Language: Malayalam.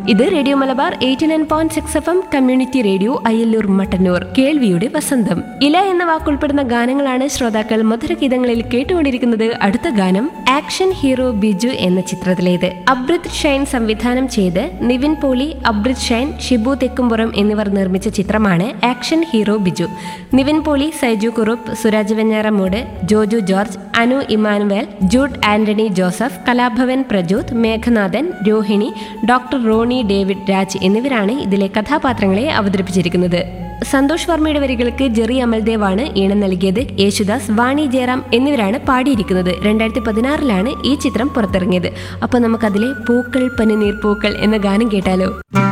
ഇത് radio Malabar eighty nine point six F M community radio Ayyallur Mattannur കേൾവിയുടെ വസന്തം ഇല എന്ന വാക്കുൾപ്പെടുന്ന ഗാനങ്ങളാണ് ശ്രോതാക്കൾ മധുരഗീതങ്ങളിൽ കേട്ടുകൊണ്ടിരിക്കുന്നത് അടുത്ത ഗാനം ആക്ഷൻ ഹീറോ ബിജു എന്ന ചിത്രത്തിലേത് അബ്രിത് ഷൈൻ സംവിധാനം ചെയ്ത് നിവിൻ പോളി അബ്രിത് ഷൈൻ ഷിബു തെക്കുംപുറം എന്നിവർ നിർമ്മിച്ച ചിത്രമാണ് action hero Biju Nivin Pauly Saiju Kurup Suraj Venjaramoodu Joju George Anu Emmanuel Jude Antony Joseph Kalabhavan Prajod Meghanathan Rohini doctor Rony David Raj എന്നിവരാണ് ഇതിലെ കഥാപാത്രങ്ങളെ അവതരിപ്പിച്ചിരിക്കുന്നത് സന്തോഷ് വർമ്മയുടെ വരികൾക്ക് ജെറി അമൽദേവാണ് ഈണം നൽകിയത് യേശുദാസ് വാണി ജയറാം എന്നിവരാണ് പാടിയിരിക്കുന്നത് രണ്ടായിരത്തി പതിനാറിലാണ് ഈ ചിത്രം പുറത്തിറങ്ങിയത് അപ്പോൾ നമുക്കതിലെ പൂക്കൾ പനിനീർ പൂക്കൾ എന്ന ഗാനം കേട്ടാലോ